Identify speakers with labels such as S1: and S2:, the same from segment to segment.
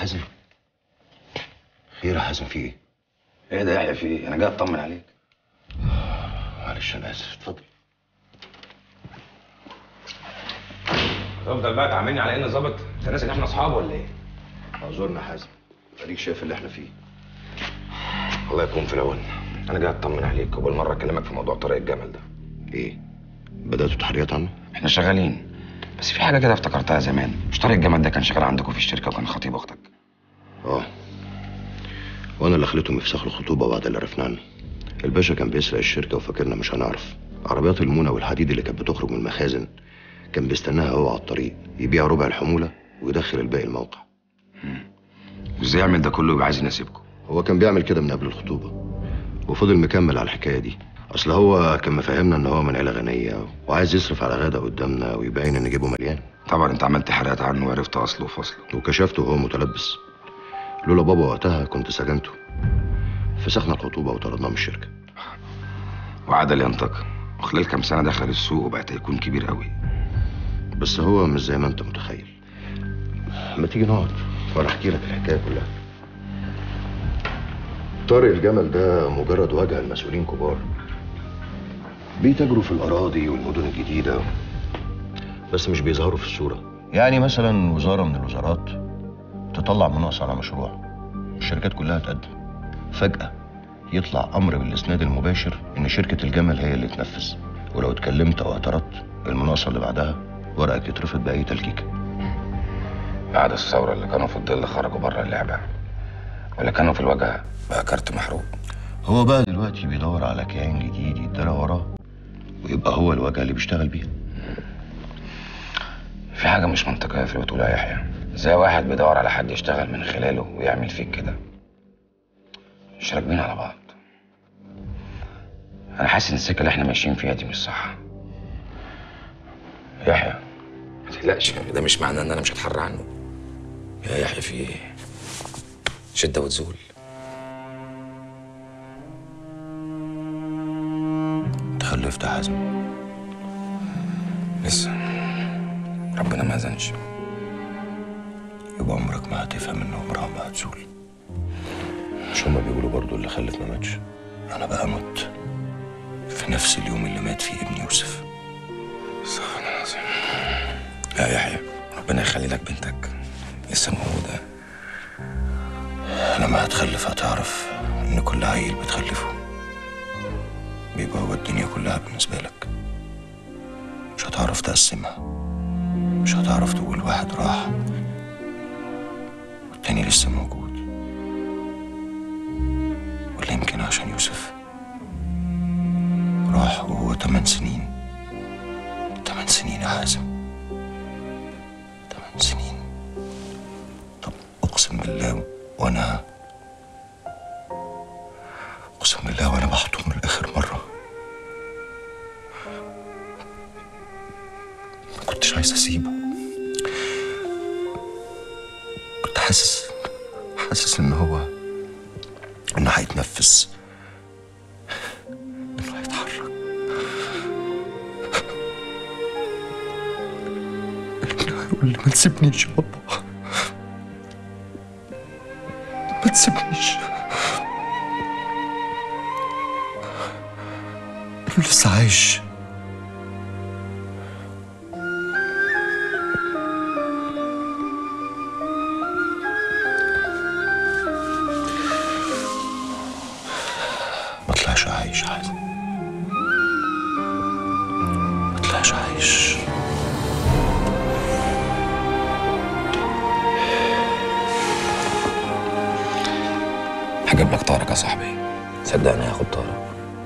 S1: حازم خير يا حازم في ايه؟
S2: ايه ده يحيى في ايه؟ انا جاي اطمن عليك
S1: معلش انا اسف اتفضل
S2: تفضل بقى تعاملني على اني ظابط انت ناسي ان احنا اصحاب ولا ايه؟
S1: اعذرنا يا حازم اديك شايف اللي احنا فيه
S2: الله يكون في العون انا جاي اطمن عليك وبالمره اكلمك في موضوع طارق الجمل ده
S1: ايه؟ بدأتوا تحريات عنه؟
S2: احنا شغالين بس في حاجه كده افتكرتها زمان مش طارق الجمل ده كان شغال عندكم في الشركه وكان خطيب اختك
S1: اه وانا اللي خليتهم يفسخوا الخطوبه بعد اللي عرفنا عنه الباشا كان بيسرق الشركه وفاكرنا مش هنعرف عربيات المونه والحديد اللي كانت بتخرج من المخازن كان بيستناها هو على الطريق يبيع ربع الحموله ويدخل الباقي الموقع
S2: وازاي يعمل ده كله ويبقى عايز يناسبكم
S1: هو كان بيعمل كده من قبل الخطوبه وفضل مكمل على الحكايه دي اصل هو كان مفهمنا ان هو من عيله غنيه وعايز يصرف على غدا قدامنا ويبين ان جيبه مليان
S2: طبعا انت عملت حرقات عنه وعرفت اصله وفصله
S1: وكشفته وهو متلبس لولا بابا وقتها كنت سجنته فسخنا الخطوبه وطردناه من الشركه
S2: وعدل ينتقم وخلال كام سنه دخل السوق وبقى هيكون كبير قوي
S1: بس هو مش زي ما انت متخيل ما تيجي نقعد وانا احكي لك الحكايه كلها طارق الجمل ده مجرد واجهه لمسؤولين كبار بيتاجروا في الاراضي والمدن الجديده بس مش بيظهروا في الصوره يعني مثلا وزاره من الوزارات تطلع مناقصه على مشروع الشركات كلها تقدم فجاه يطلع امر بالاسناد المباشر ان شركه الجمل هي اللي تنفذ ولو اتكلمت او اعترضت المناقصه اللي بعدها ورقك يترفض باي تلكيكه
S2: بعد الثوره اللي كانوا في الظل خرجوا بره اللعبه واللي كانوا في الواجهه بقى كارت محروق
S1: هو بقى دلوقتي بيدور على كيان جديد يتدرى وراه ويبقى هو الواجهه اللي بيشتغل بيها
S2: في حاجه مش منطقيه في اللي بتقولها يا يحيى ازاي واحد بيدور على حد يشتغل من خلاله ويعمل فيك كده مش راكبين على بعض انا حاسس ان السكه اللي احنا ماشيين فيها دي مش صح يحيى ما تقلقش ده مش معناه ان انا مش هتحرى عنه يا يحيى في ايه شده وتزول
S1: تخلفت يا حازم
S2: لسه ربنا ما اذنش
S1: يبقى عمرك ما هتفهم ان عمرها ما هتزول مش هما بيقولوا برضو اللي خلف ما ماتش انا بقى مت في نفس اليوم اللي مات فيه ابني يوسف
S2: استغفر الله العظيم يا يحيى ربنا يخلي لك بنتك لسه موجوده
S1: لما هتخلف هتعرف ان كل عيل بتخلفه بيبقى هو الدنيا كلها بالنسبة لك مش هتعرف تقسمها مش هتعرف تقول واحد راح والتاني لسه موجود ولا يمكن عشان يوسف راح وهو تمن سنين تمن سنين يا حازم تمن سنين طب اقسم بالله وانا اقسم بالله وانا بحطهم لاخر مره ما كنتش عايز اسيبه كنت حاسس حاسس ان هو انه هيتنفس انه هيتحرك انه هيقول لي ما تسيبنيش يا بابا ما تسيبنيش انه لسه عايش ما طلعش عايش حازم ما طلعش عايش
S2: هجيب لك طارق يا صاحبي صدقني هاخد طارق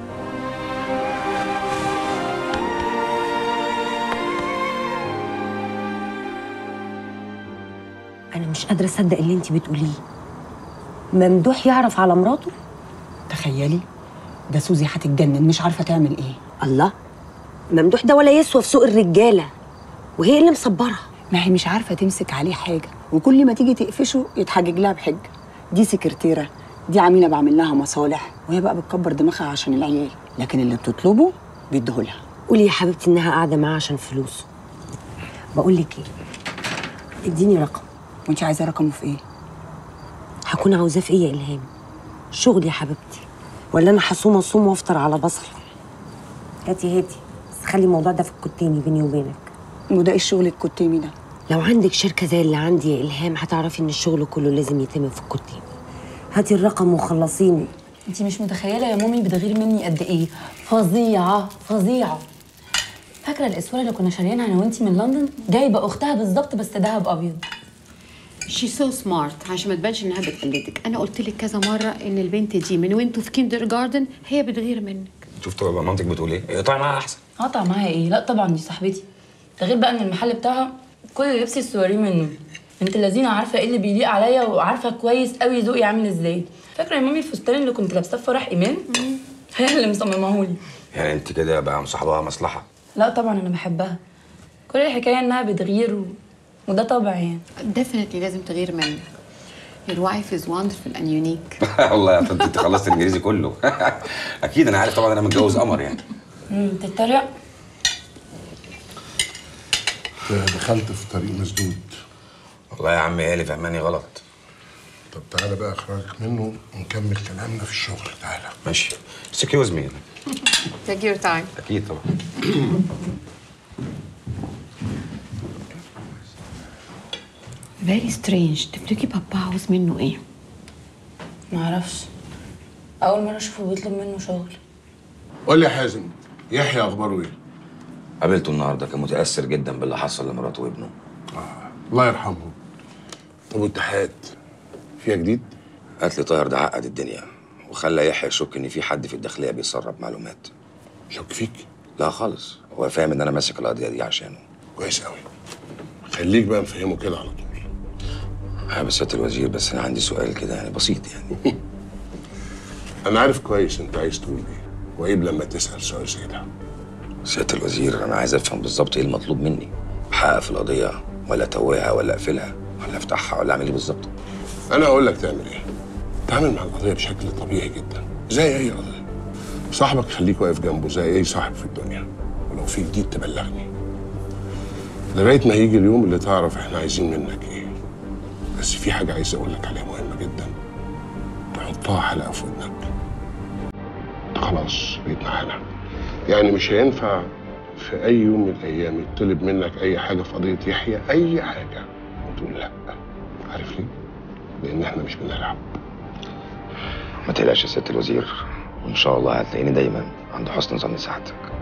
S3: انا مش قادره اصدق اللي انت بتقوليه ممدوح يعرف على مراته
S4: تخيلي ده سوزي هتتجنن مش عارفه تعمل ايه
S3: الله ممدوح ده ولا يسوى في سوق الرجاله وهي اللي مصبرها
S4: ما هي مش عارفه تمسك عليه حاجه وكل ما تيجي تقفشه يتحجج لها بحجه دي سكرتيره دي عميله بعمل لها مصالح وهي بقى بتكبر دماغها عشان العيال لكن اللي بتطلبه بيديهولها
S3: قولي يا حبيبتي انها قاعده معاه عشان فلوسه بقول لك ايه اديني رقم
S4: وانت عايزه رقمه في ايه
S3: هكون عاوزاه في ايه يا الهام شغل يا حبيبتي ولا انا هصوم اصوم وافطر على بصل هاتي هاتي بس خلي الموضوع ده في الكتاني بيني وبينك
S4: وده ايه الشغل الكتيمي ده
S3: لو عندك شركه زي اللي عندي يا الهام هتعرفي ان الشغل كله لازم يتم في الكتاني هاتي الرقم وخلصيني
S5: انتي مش متخيله يا مامي بتغير مني قد ايه فظيعه فظيعه فاكره الاسوره اللي كنا شاريينها انا وانتي من لندن جايبه اختها بالظبط بس دهب ابيض
S6: شي سو سمارت عشان ما تبانش انها بتقلدك انا قلت لك كذا مره ان البنت دي من وانتوا في كيندر جاردن هي بتغير منك
S2: شفت مامتك بتقول ايه؟ اقطعي معاها احسن
S5: قطع معاها ايه لا طبعا دي صاحبتي ده غير بقى ان المحل بتاعها كل لبسي الصورين منه انت اللذينه عارفه ايه اللي بيليق عليا وعارفه كويس قوي ذوقي عامل ازاي فاكره يا مامي الفستان اللي كنت لابساه في فرح ايمان هي اللي مصمماهولي
S2: يعني انت كده بقى مصاحبها مصلحه
S5: لا طبعا انا بحبها كل الحكايه انها بتغير و... وده طبع يعني
S6: ديفنتلي لازم تغير منك Your wife is wonderful and unique.
S2: والله يا طنط انت خلصت الانجليزي كله اكيد انا عارف طبعا انا متجوز قمر يعني
S5: امم تتريق
S7: دخلت في طريق مسدود
S2: والله يا عم هي اللي فهماني غلط
S7: طب تعالى بقى اخرجك منه ونكمل كلامنا في الشغل تعالى
S2: ماشي سكيوز مي
S6: Take your time.
S2: اكيد طبعا
S6: Very strange. تفتكري بابا عاوز منه ايه؟
S5: معرفش اول مره اشوفه بيطلب منه شغل
S7: قول لي يا حازم يحيى اخباره ايه؟
S2: قابلته النهارده كان متاثر جدا باللي حصل لمراته وابنه
S7: الله يرحمه طب والاتحاد فيها جديد؟
S2: قالت لي طاهر ده عقد الدنيا وخلى يحيى يشك ان في حد في الداخليه بيسرب معلومات
S7: شك فيك
S2: لا خالص هو فاهم ان انا ماسك القضيه دي عشانه
S7: كويس قوي خليك بقى مفهمه كده على طول
S2: يا بس سياده الوزير بس انا عندي سؤال كده يعني بسيط يعني
S7: انا عارف كويس انت عايز تقول ايه وعيب لما تسال سؤال زي ده
S2: سياده الوزير انا عايز افهم بالظبط ايه المطلوب مني احقق في القضيه ولا اتوهها ولا اقفلها ولا افتحها ولا اعمل ايه بالظبط
S7: انا اقول لك تعمل ايه تعامل مع القضيه بشكل طبيعي جدا زي اي قضيه صاحبك خليك واقف جنبه زي اي صاحب في الدنيا ولو في جديد تبلغني لغايه ما يجي اليوم اللي تعرف احنا عايزين منك ايه بس في حاجه عايز اقول لك عليها مهمه جدا تحطها حلقه في ودنك انت خلاص بقيت معانا يعني مش هينفع في اي يوم من الايام يطلب منك اي حاجه في قضيه يحيى اي حاجه وتقول لا عارف ليه؟ لان احنا مش بنلعب
S2: ما تقلقش يا سياده الوزير وان شاء الله هتلاقيني دايما عند حسن ظن سعادتك